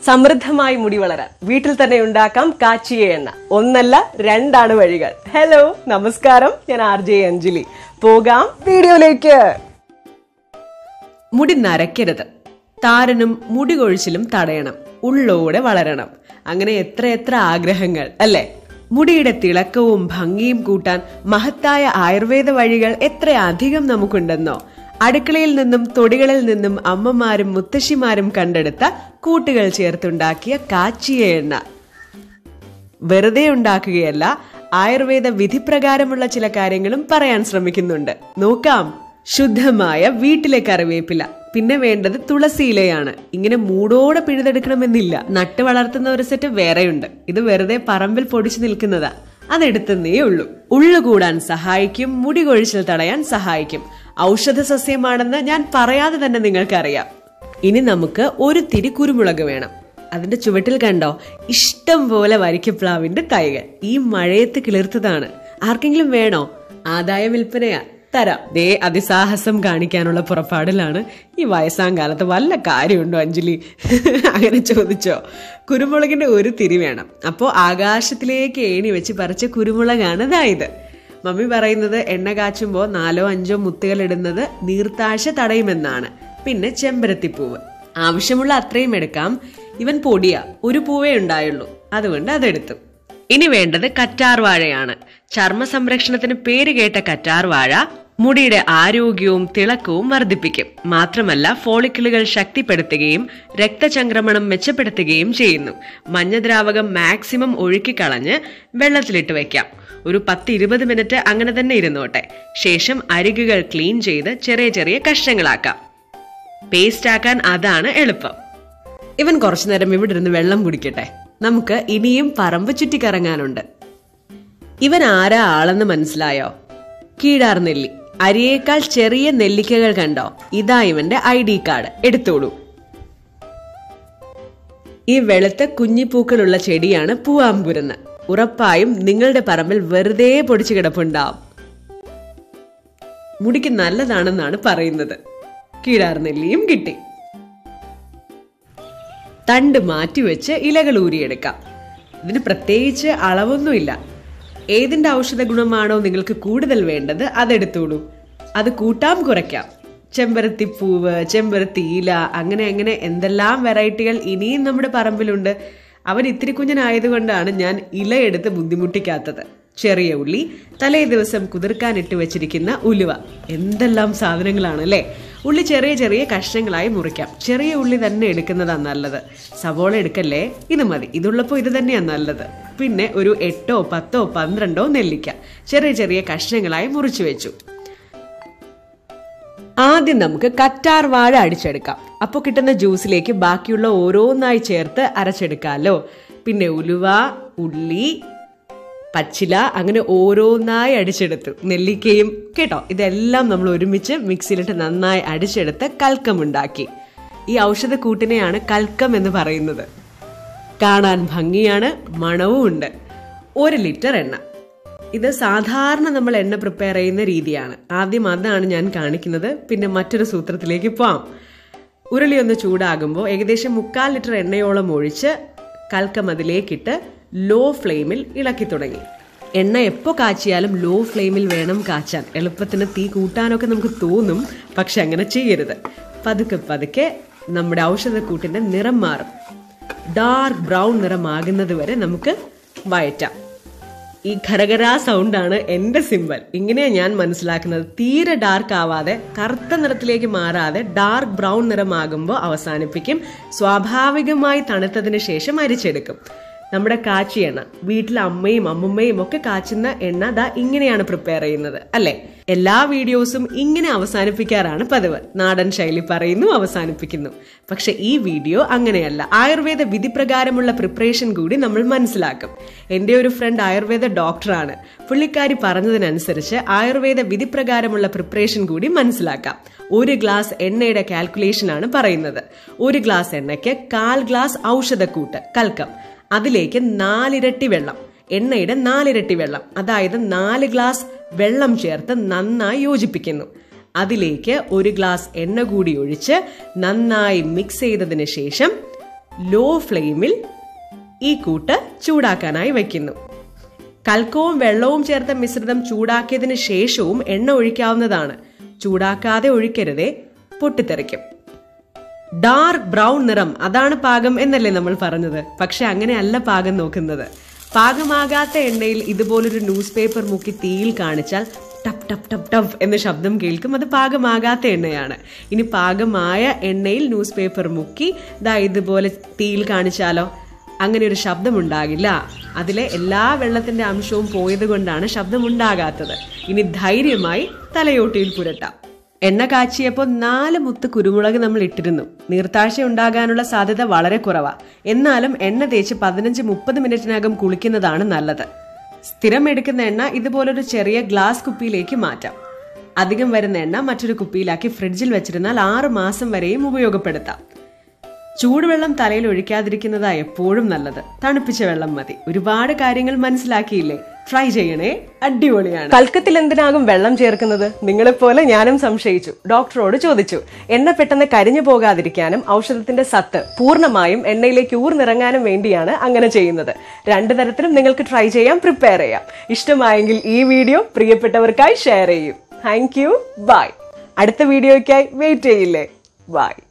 സമൃദ്ധമായി മുടി വളരാൻ വീട്ടിൽ തന്നെ ഉണ്ടാക്കാം കാച്ചിയ എണ്ണ ഒന്നല്ല രണ്ടാണ് വഴികൾ ഹലോ നമസ്കാരം ഞാൻ ആർ ജെ അഞ്ജലി പോകാം വീഡിയോയിലേക്ക് മുടി നരയ്ക്കരുത് താരനും മുടി കൊഴിച്ചിലും തടയണം ഉള്ളോടെ വളരണം അങ്ങനെ എത്ര എത്ര ആഗ്രഹങ്ങൾ അല്ലേ മുടിയുടെ തിളക്കവും ഭംഗിയും കൂട്ടാൻ മഹത്തായ ആയുർവേദ വഴികൾ എത്ര അധികം നമുക്കുണ്ടെന്നോ അടുക്കളയിൽ നിന്നും തൊടികളിൽ നിന്നും അമ്മമാരും മുത്തശ്ശിമാരും കണ്ടെടുത്ത കൂട്ടുകൾ ചേർത്തുണ്ടാക്കിയ കാച്ചിയ എണ്ണ വെറുതെ ഉണ്ടാക്കുകയല്ല ആയുർവേദ വിധിപ്രകാരമുള്ള ചില കാര്യങ്ങളും പറയാൻ ശ്രമിക്കുന്നുണ്ട് നോക്കാം ശുദ്ധമായ വീട്ടിലെ കറിവേപ്പില പിന്നെ വേണ്ടത് തുളസിയിലയാണ് ഇങ്ങനെ മൂടോടെ പിഴുതെടുക്കണമെന്നില്ല നട്ട് വളർത്തുന്ന ഒരു സെറ്റ് വേറെയുണ്ട് ഇത് വെറുതെ പറമ്പിൽ പൊടിച്ചു നിൽക്കുന്നതാ അതെടുത്തന്നേ ഉള്ളൂ ഉള്ളു കൂടാൻ സഹായിക്കും മുടി കൊഴിച്ചിൽ തടയാൻ സഹായിക്കും ഔഷധ സസ്യമാണെന്ന് ഞാൻ പറയാതെ തന്നെ നിങ്ങൾക്കറിയാം ഇനി നമുക്ക് ഒരു തിരി കുരുമുളക് വേണം അതിന്റെ ചുവട്ടിൽ കണ്ടോ ഇഷ്ടം പോലെ വരിക്കപ്ലാവിന്റെ തൈകൾ ഈ മഴയത്ത് കിളിർത്തതാണ് ആർക്കെങ്കിലും വേണോ ആദായ വിൽപ്പനയാ തരാം ദേ അതിസാഹസം കാണിക്കാനുള്ള പുറപ്പാടിലാണ് ഈ വയസ്സാം കാലത്ത് വല്ല കാര്യമുണ്ടോ അഞ്ജലി അങ്ങനെ ചോദിച്ചോ കുരുമുളകിന്റെ ഒരു തിരി വേണം അപ്പോൾ ആകാശത്തിലേക്ക് ഏണി വെച്ച് പറിച്ച കുരുമുളകാണ് ഇതായത് മമ്മി പറയുന്നത് എണ്ണ കാച്ചുമ്പോൾ നാലോ അഞ്ചോ മുത്തുകൾ ഇടുന്നത് നീർത്താഴ്ച തടയുമെന്നാണ് പിന്നെ ചെമ്പരത്തിപ്പൂവ് ആവശ്യമുള്ള അത്രയും എടുക്കാം ഇവൻ പൊടിയാ ഒരു പൂവേ ഉണ്ടായുള്ളൂ അതുകൊണ്ട് അതെടുത്തു ഇനി വേണ്ടത് കറ്റാർ വാഴയാണ് ചർമ്മ സംരക്ഷണത്തിന് പേര് കേട്ട കറ്റാർ വാഴ മുടിയുടെ ആരോഗ്യവും തിളക്കവും വർദ്ധിപ്പിക്കും മാത്രമല്ല ഫോളിക്കിളുകൾ ശക്തിപ്പെടുത്തുകയും രക്തചംക്രമണം മെച്ചപ്പെടുത്തുകയും ചെയ്യുന്നു മഞ്ഞദ്രാവകം മാക്സിമം ഒഴുക്കിക്കളഞ്ഞ് വെള്ളത്തിലിട്ട് വെക്കാം ഒരു പത്ത് ഇരുപത് മിനിറ്റ് അങ്ങനെ തന്നെ ഇരുന്നോട്ടെ ശേഷം അരികുകൾ ക്ലീൻ ചെയ്ത് ചെറിയ ചെറിയ കഷ്ണങ്ങളാക്കാം പേസ്റ്റ് ആക്കാൻ അതാണ് എളുപ്പം ഇവൻ കുറച്ചു നേരം ഇവിടെ ഇരുന്ന് വെള്ളം കുടിക്കട്ടെ നമുക്ക് ഇനിയും പറമ്പ് ചുറ്റിക്കറങ്ങാനുണ്ട് ഇവൻ ആരാ ആളെന്ന് മനസ്സിലായോ കീഴാർ നെല്ലി അരിയേക്കാൾ ചെറിയ നെല്ലിക്കകൾ കണ്ടോ ഇതാ ഇവന്റെ ഐ ഡി കാർഡ് എടുത്തോളൂ ഈ വെളുത്ത കുഞ്ഞിപ്പൂക്കളുള്ള ചെടിയാണ് പൂവാമ്പുരുന്ന് ഉറപ്പായും നിങ്ങളുടെ പറമ്പിൽ വെറുതെ പൊടിച്ചു കിടപ്പുണ്ടാവും മുടിക്ക് നല്ലതാണെന്നാണ് പറയുന്നത് കീഴാർ നെല്ലിയും കിട്ടി തണ്ട് മാറ്റിവെച്ച് ഇലകൾ ഊരിയെടുക്കാം ഇതിന് പ്രത്യേകിച്ച് അളവൊന്നുമില്ല ഏതിന്റെ ഔഷധ ഗുണമാണോ നിങ്ങൾക്ക് കൂടുതൽ വേണ്ടത് അതെടുത്തോളൂ അത് കൂട്ടാം കുറയ്ക്കാം ചെമ്പരത്തിപ്പൂവ് ചെമ്പരത്തി ഇല അങ്ങനെ അങ്ങനെ എന്തെല്ലാം വെറൈറ്റികൾ ഇനിയും നമ്മുടെ പറമ്പിലുണ്ട് അവൻ ഇത്തിരി കുഞ്ഞനായതുകൊണ്ടാണ് ഞാൻ ഇലയെടുത്ത് ബുദ്ധിമുട്ടിക്കാത്തത് ചെറിയ ഉള്ളി തലേ ദിവസം കുതിർക്കാനിട്ട് വെച്ചിരിക്കുന്ന ഉലുവ എന്തെല്ലാം സാധനങ്ങളാണ് അല്ലേ ഉള്ളി ചെറിയ ചെറിയ കഷ്ണങ്ങളായി മുറിക്കാം ചെറിയ ഉള്ളി തന്നെ എടുക്കുന്നതാണ് നല്ലത് സവോള എടുക്കല്ലേ ഇത് മതി ഇതുള്ളപ്പോൾ ഇത് തന്നെയാണ് നല്ലത് പിന്നെ ഒരു എട്ടോ പത്തോ പന്ത്രണ്ടോ നെല്ലിക്ക ചെറിയ ചെറിയ കഷ്ണങ്ങളായി മുറിച്ചു വെച്ചു ആദ്യം നമുക്ക് കറ്റാർ വാഴ അടിച്ചെടുക്കാം അപ്പോൾ കിട്ടുന്ന ജ്യൂസിലേക്ക് ബാക്കിയുള്ള ഓരോന്നായി ചേർത്ത് അരച്ചെടുക്കാമല്ലോ പിന്നെ ഉലുവ ഉള്ളി പച്ചില അങ്ങനെ ഓരോന്നായി അടിച്ചെടുത്തു നെല്ലിക്കയും കേട്ടോ ഇതെല്ലാം നമ്മൾ ഒരുമിച്ച് മിക്സിയിലിട്ട് നന്നായി അടിച്ചെടുത്ത് കൽക്കമുണ്ടാക്കി ഈ ഔഷധക്കൂട്ടിനെയാണ് കൽക്കം എന്ന് പറയുന്നത് കാണാൻ ഭംഗിയാണ് മണവും ഉണ്ട് ഒരു ലിറ്റർ എണ്ണ ഇത് സാധാരണ നമ്മൾ എണ്ണ പ്രിപ്പയർ ചെയ്യുന്ന രീതിയാണ് ആദ്യം അതാണ് ഞാൻ കാണിക്കുന്നത് പിന്നെ മറ്റൊരു സൂത്രത്തിലേക്ക് പോവാം ഉരുളി ഒന്ന് ചൂടാകുമ്പോൾ ഏകദേശം മുക്കാൽ ലിറ്റർ എണ്ണയോളം ഒഴിച്ച് കൽക്കം അതിലേക്കിട്ട് ലോ ഫ്ലെയിമിൽ ഇളക്കി തുടങ്ങി എണ്ണ എപ്പോൾ കാച്ചിയാലും ലോ ഫ്ലെയിമിൽ വേണം കാച്ചാൻ എളുപ്പത്തിന് തീ കൂട്ടാനൊക്കെ നമുക്ക് തോന്നും പക്ഷെ അങ്ങനെ ചെയ്യരുത് പതുക്കെ പതുക്കെ നമ്മുടെ ഔഷധക്കൂട്ടിന്റെ നിറം മാറും ഡാർക്ക് ബ്രൗൺ നിറമാകുന്നത് വരെ നമുക്ക് വയറ്റാം ഈ ഖരഖര സൗണ്ടാണ് എന്റെ സിമ്പൽ ഇങ്ങനെയാ ഞാൻ മനസ്സിലാക്കുന്നത് തീരെ ഡാർക്ക് ആവാതെ കറുത്ത നിറത്തിലേക്ക് മാറാതെ ഡാർക്ക് ബ്രൗൺ നിറമാകുമ്പോൾ അവസാനിപ്പിക്കും സ്വാഭാവികമായി തണുത്തതിന് ശേഷം അരിച്ചെടുക്കും നമ്മുടെ കാച്ചി എണ്ണ വീട്ടിൽ അമ്മയും അമ്മുമ്മയും ഒക്കെ കാച്ചുന്ന എണ്ണ ദാ ഇങ്ങനെയാണ് പ്രിപ്പയർ ചെയ്യുന്നത് അല്ലെ എല്ലാ വീഡിയോസും ഇങ്ങനെ അവസാനിപ്പിക്കാറാണ് പതിവ് നാടൻ ശൈലി പറയുന്നു അവസാനിപ്പിക്കുന്നു പക്ഷെ ഈ വീഡിയോ അങ്ങനെയല്ല ആയുർവേദ വിധിപ്രകാരമുള്ള പ്രിപ്പറേഷൻ കൂടി നമ്മൾ മനസ്സിലാക്കും എൻ്റെ ഒരു ഫ്രണ്ട് ആയുർവേദ ഡോക്ടറാണ് പുള്ളിക്കാരി പറഞ്ഞതിനനുസരിച്ച് ആയുർവേദ വിധിപ്രകാരമുള്ള പ്രിപ്പറേഷൻ കൂടി മനസ്സിലാക്കാം ഒരു ഗ്ലാസ് എണ്ണയുടെ കാൽക്കുലേഷൻ ആണ് പറയുന്നത് ഒരു ഗ്ലാസ് എണ്ണയ്ക്ക് കാൽ ഗ്ലാസ് ഔഷധക്കൂട്ട് കൽക്കം അതിലേക്ക് നാലിരട്ടി വെള്ളം എണ്ണയുടെ നാലിരട്ടി വെള്ളം അതായത് നാല് ഗ്ലാസ് വെള്ളം ചേർത്ത് നന്നായി യോജിപ്പിക്കുന്നു അതിലേക്ക് ഒരു ഗ്ലാസ് എണ്ണ കൂടി ഒഴിച്ച് നന്നായി മിക്സ് ചെയ്തതിന് ശേഷം ലോ ഫ്ലെയിമിൽ ഈ കൂട്ട് ചൂടാക്കാനായി വയ്ക്കുന്നു കൽക്കവും വെള്ളവും ചേർത്ത മിശ്രിതം ചൂടാക്കിയതിന് ശേഷവും എണ്ണ ഒഴിക്കാവുന്നതാണ് ചൂടാക്കാതെ ഒഴിക്കരുതേ പൊട്ടിത്തെറിക്കും ഡാർക്ക് ബ്രൗൺ നിറം അതാണ് പാകം എന്നല്ലേ നമ്മൾ പറഞ്ഞത് പക്ഷെ അങ്ങനെയല്ല പാകം നോക്കുന്നത് പാകമാകാത്ത എണ്ണയിൽ ഇതുപോലൊരു ന്യൂസ് പേപ്പർ മുക്കി തീയിൽ കാണിച്ചാൽ ടപ് ടപ് ടപ് ടപ് എന്ന ശബ്ദം കേൾക്കും അത് പാകമാകാത്ത എണ്ണയാണ് ഇനി പാകമായ എണ്ണയിൽ ന്യൂസ് പേപ്പർ മുക്കി ദാ ഇതുപോലെ തീയിൽ കാണിച്ചാലോ അങ്ങനെ ഒരു ശബ്ദമുണ്ടാകില്ല അതിലെ എല്ലാ വെള്ളത്തിന്റെ അംശവും പോയത് കൊണ്ടാണ് ശബ്ദമുണ്ടാകാത്തത് ഇനി ധൈര്യമായി തലയോട്ടിയിൽ പുരട്ടാം എണ്ണ കാച്ചിയപ്പോൾ നാല് മുത്ത് കുരുമുളക് നമ്മൾ ഇട്ടിരുന്നു നീർത്താഴ്ച ഉണ്ടാകാനുള്ള സാധ്യത വളരെ കുറവാ എന്നാലും എണ്ണ തേച്ച് പതിനഞ്ച് മുപ്പത് മിനിറ്റിനകം കുളിക്കുന്നതാണ് നല്ലത് സ്ഥിരം എടുക്കുന്ന എണ്ണ ഇതുപോലൊരു ചെറിയ ഗ്ലാസ് കുപ്പിയിലേക്ക് മാറ്റാം അധികം വരുന്ന എണ്ണ മറ്റൊരു കുപ്പിയിലാക്കി ഫ്രിഡ്ജിൽ വെച്ചിരുന്നാൽ ആറ് മാസം വരെയും ഉപയോഗപ്പെടുത്താം ചൂടുവെള്ളം തലയിൽ ഒഴിക്കാതിരിക്കുന്നതാ എപ്പോഴും നല്ലത് തണുപ്പിച്ച വെള്ളം മതി ഒരുപാട് കാര്യങ്ങൾ മനസ്സിലാക്കിയില്ലേ ട്രൈ ചെയ്യണേ അടിപൊളിയാണ് കൽക്കത്തിൽ എന്തിനാകും വെള്ളം ചേർക്കുന്നത് നിങ്ങളെപ്പോലെ ഞാനും സംശയിച്ചു ഡോക്ടറോട് ചോദിച്ചു എണ്ണ പെട്ടെന്ന് കരിഞ്ഞു പോകാതിരിക്കാനും ഔഷധത്തിന്റെ സത്ത് പൂർണ്ണമായും എണ്ണയിലേക്ക് ഊർന്നിറങ്ങാനും വേണ്ടിയാണ് അങ്ങനെ ചെയ്യുന്നത് രണ്ടു തരത്തിലും നിങ്ങൾക്ക് ട്രൈ ചെയ്യാം പ്രിപ്പയർ ചെയ്യാം ഇഷ്ടമായെങ്കിൽ ഈ വീഡിയോ പ്രിയപ്പെട്ടവർക്കായി ഷെയർ ചെയ്യും താങ്ക് യു ബൈ അടുത്ത വീഡിയോയ്ക്കായി വെയിറ്റ് ചെയ്യില്ലേ ബൈ